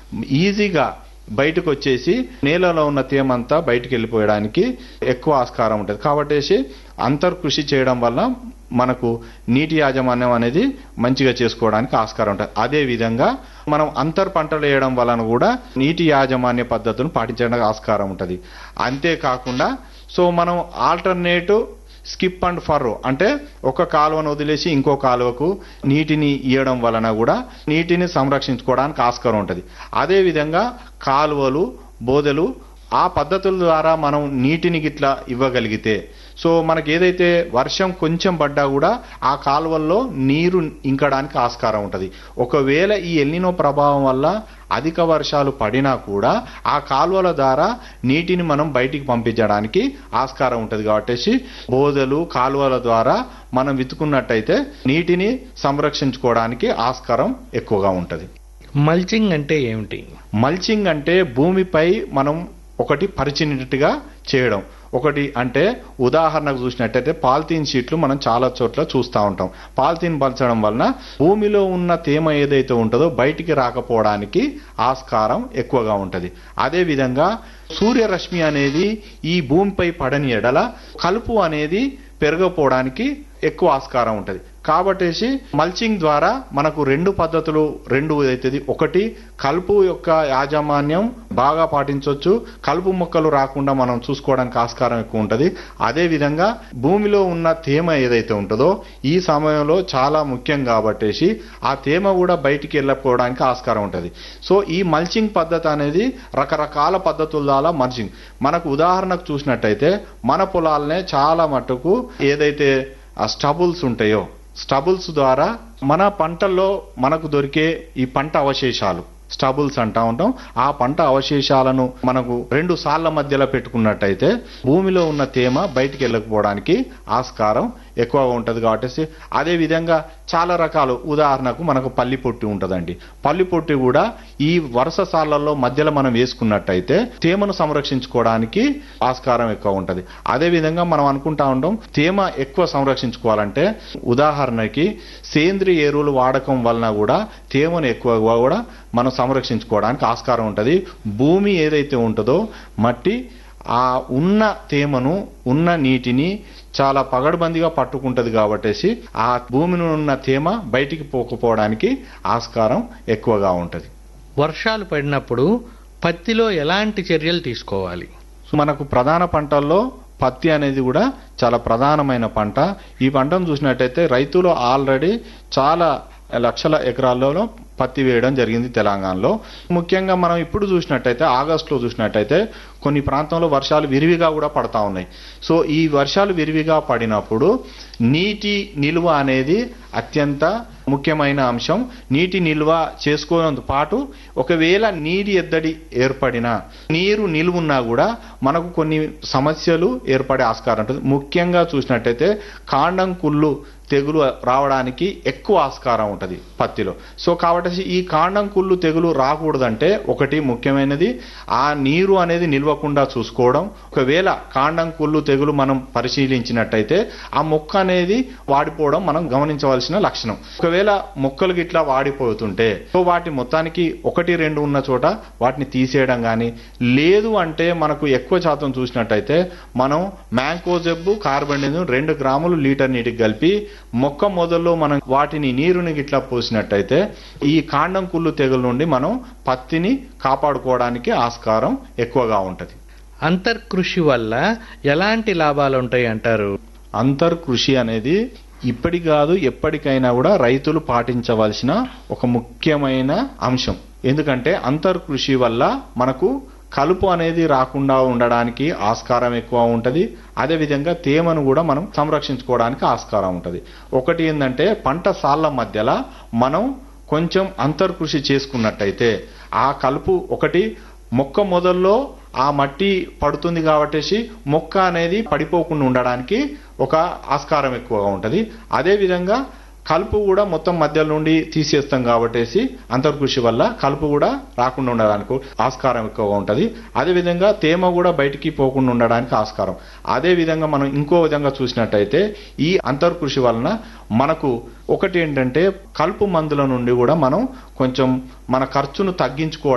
ఈజీగా బయటకు వచ్చేసి నేలలో ఉన్న తేమంతా బయటకు వెళ్ళిపోయడానికి ఎక్కువ ఆస్కారం ఉంటుంది కాబట్టి అంతర్కృషి చేయడం వల్ల మనకు నీటి యాజమాన్యం అనేది మంచిగా చేసుకోవడానికి ఆస్కారం ఉంటుంది అదే విధంగా మనం అంతర్ పంటలు వేయడం వలన కూడా నీటి యాజమాన్య పద్ధతులను పాటించడానికి ఆస్కారం ఉంటుంది అంతేకాకుండా సో మనం ఆల్టర్నేటివ్ స్కిప్ అండ్ ఫర్రో అంటే ఒక కాలువను వదిలేసి ఇంకో కాలువకు నీటిని ఇవ్వడం వలన కూడా నీటిని సంరక్షించుకోవడానికి ఆస్కారం ఉంటుంది అదేవిధంగా కాలువలు బోదెలు ఆ పద్ధతుల ద్వారా మనం నీటిని గిట్లా ఇవ్వగలిగితే సో మనకి ఏదైతే వర్షం కొంచెం పడ్డా కూడా ఆ కాలువల్లో నీరు ఇంకడానికి ఆస్కారం ఉంటుంది ఒకవేళ ఈ ఎల్నినో ప్రభావం వల్ల అధిక వర్షాలు పడినా కూడా ఆ కాలువల ద్వారా నీటిని మనం బయటికి పంపించడానికి ఆస్కారం ఉంటుంది కాబట్టి బోదలు కాలువల ద్వారా మనం వితుకున్నట్టయితే నీటిని సంరక్షించుకోవడానికి ఆస్కారం ఎక్కువగా ఉంటుంది మల్చింగ్ అంటే ఏమిటి మల్చింగ్ అంటే భూమిపై మనం ఒకటి పరిచినట్టుగా చేయడం ఒకటి అంటే ఉదాహరణకు చూసినట్టయితే పాలిథీన్ షీట్లు మనం చాలా చోట్ల చూస్తూ ఉంటాం పాలిథీన్ పలచడం వలన భూమిలో ఉన్న తేమ ఏదైతే ఉంటుందో బయటికి రాకపోవడానికి ఆస్కారం ఎక్కువగా ఉంటుంది అదే విధంగా సూర్యరశ్మి అనేది ఈ భూమిపై పడని ఎడల కలుపు అనేది పెరగపోవడానికి ఎక్కువ ఆస్కారం ఉంటుంది కాబట్టేసి మల్చింగ్ ద్వారా మనకు రెండు పద్ధతులు రెండు అవుతుంది ఒకటి కలుపు యొక్క యాజమాన్యం బాగా పాటించవచ్చు కలుపు మొక్కలు రాకుండా మనం చూసుకోవడానికి ఆస్కారం ఎక్కువ ఉంటుంది అదే విధంగా భూమిలో ఉన్న తేమ ఏదైతే ఉంటుందో ఈ సమయంలో చాలా ముఖ్యం కాబట్టేసి ఆ తేమ కూడా బయటికి వెళ్ళకపోవడానికి ఆస్కారం ఉంటుంది సో ఈ మల్చింగ్ పద్ధతి అనేది రకరకాల పద్ధతుల ద్వారా మల్చింగ్ మనకు ఉదాహరణకు చూసినట్టయితే మన పొలాలనే చాలా మట్టుకు ఏదైతే ఆ స్టబుల్స్ ఉంటాయో స్టబుల్స్ ద్వారా మన పంటల్లో మనకు దొరికే ఈ పంట అవశేషాలు స్టబుల్స్ అంటా ఉంటాం ఆ పంట అవశేషాలను మనకు రెండు సార్ల మధ్యలో పెట్టుకున్నట్టయితే భూమిలో ఉన్న తేమ బయటికి వెళ్ళకపోవడానికి ఆస్కారం ఎక్కువగా ఉంటుంది కాబట్టి అదే విధంగా చాలా రకాలు ఉదాహరణకు మనకు పల్లి పొట్టి ఉంటుందండి పల్లి పొట్టి కూడా ఈ వరుస సార్లలో మధ్యలో మనం వేసుకున్నట్టయితే తేమను సంరక్షించుకోవడానికి ఆస్కారం ఎక్కువ ఉంటుంది అదే విధంగా మనం అనుకుంటా ఉంటాం తేమ ఎక్కువ సంరక్షించుకోవాలంటే ఉదాహరణకి సేంద్రియ ఎరువులు వాడకం వలన కూడా తేమను ఎక్కువగా కూడా మనం సంరక్షించుకోవడానికి ఆస్కారం ఉంటుంది భూమి ఏదైతే ఉంటుందో మట్టి ఆ ఉన్న తేమను ఉన్న నీటిని చాలా పగడబందిగా పట్టుకుంటది కాబట్టేసి ఆ భూమిని ఉన్న తేమ బయటికి పోకపోవడానికి ఆస్కారం ఎక్కువగా ఉంటుంది వర్షాలు పడినప్పుడు పత్తిలో ఎలాంటి చర్యలు తీసుకోవాలి సో మనకు ప్రధాన పంటల్లో పత్తి అనేది కూడా చాలా ప్రధానమైన పంట ఈ పంటను చూసినట్టయితే రైతులు ఆల్రెడీ చాలా లక్షల ఎకరాల్లో పత్తి వేయడం జరిగింది తెలంగాణలో ముఖ్యంగా మనం ఇప్పుడు చూసినట్టయితే ఆగస్టులో చూసినట్టయితే కొన్ని ప్రాంతంలో వర్షాలు విరివిగా కూడా పడతా ఉన్నాయి సో ఈ వర్షాలు విరివిగా పడినప్పుడు నీటి నిల్వ అనేది అత్యంత ముఖ్యమైన అంశం నీటి నిల్వ చేసుకోనంత పాటు ఒకవేళ నీటి ఎద్దడి ఏర్పడినా నీరు నిలువున్నా కూడా మనకు కొన్ని సమస్యలు ఏర్పడే ఆస్కారం ఉంటుంది ముఖ్యంగా చూసినట్టయితే కాండం కుళ్ళు తెగులు రావడానికి ఎక్కువ ఆస్కారం ఉంటుంది పత్తిలో సో కాబట్టి ఈ కాండం కుళ్ళు తెగులు రాకూడదంటే ఒకటి ముఖ్యమైనది ఆ నీరు అనేది నిల్వకుండా చూసుకోవడం ఒకవేళ కాండం కుళ్ళు తెగులు మనం పరిశీలించినట్టయితే ఆ మొక్క అనేది వాడిపోవడం మనం గమనించవలసిన లక్షణం ఒకవేళ మొక్కలు గిట్లా వాడిపోతుంటే సో వాటి మొత్తానికి ఒకటి రెండు ఉన్న చోట వాటిని తీసేయడం కానీ లేదు అంటే మనకు ఎక్కువ శాతం చూసినట్టయితే మనం మ్యాంకోజెబ్బు కార్బన్ రెండు గ్రాములు లీటర్ నీటికి కలిపి మొక్క మొదల్లో మనం వాటిని నీరుని గిట్లా పోసినట్టయితే ఈ కాండం కుళ్ళు తెగుల నుండి మనం పత్తిని కాపాడుకోవడానికి ఆస్కారం ఎక్కువగా ఉంటది అంతర్కృషి వల్ల ఎలాంటి లాభాలు ఉంటాయి అంటారు అంతర్ కృషి అనేది ఇప్పటి కాదు ఎప్పటికైనా కూడా రైతులు పాటించవలసిన ఒక ముఖ్యమైన అంశం ఎందుకంటే అంతర్ కృషి వల్ల మనకు కలుపు అనేది రాకుండా ఉండడానికి ఆస్కారం ఎక్కువ ఉంటుంది అదేవిధంగా తేమను కూడా మనం సంరక్షించుకోవడానికి ఆస్కారం ఉంటుంది ఒకటి ఏంటంటే పంట సాళ్ల మధ్యలో మనం కొంచెం అంతర్కృషి చేసుకున్నట్టయితే ఆ కలుపు ఒకటి మొక్క మొదల్లో ఆ మట్టి పడుతుంది కాబట్టేసి మొక్క అనేది పడిపోకుండా ఉండడానికి ఒక ఆస్కారం ఎక్కువగా ఉంటుంది అదేవిధంగా కలుపు కూడా మొత్తం మధ్య నుండి తీసేస్తాం కాబట్టేసి అంతర్కృషి వల్ల కలుపు కూడా రాకుండా ఉండడానికి ఆస్కారం ఎక్కువగా ఉంటుంది అదేవిధంగా తేమ కూడా బయటికి పోకుండా ఉండడానికి ఆస్కారం అదే విధంగా మనం ఇంకో విధంగా చూసినట్టయితే ఈ అంతర్కృషి వలన మనకు ఒకటి ఏంటంటే కలుపు మందుల నుండి కూడా మనం కొంచెం మన ఖర్చును తగ్గించుకోవడానికి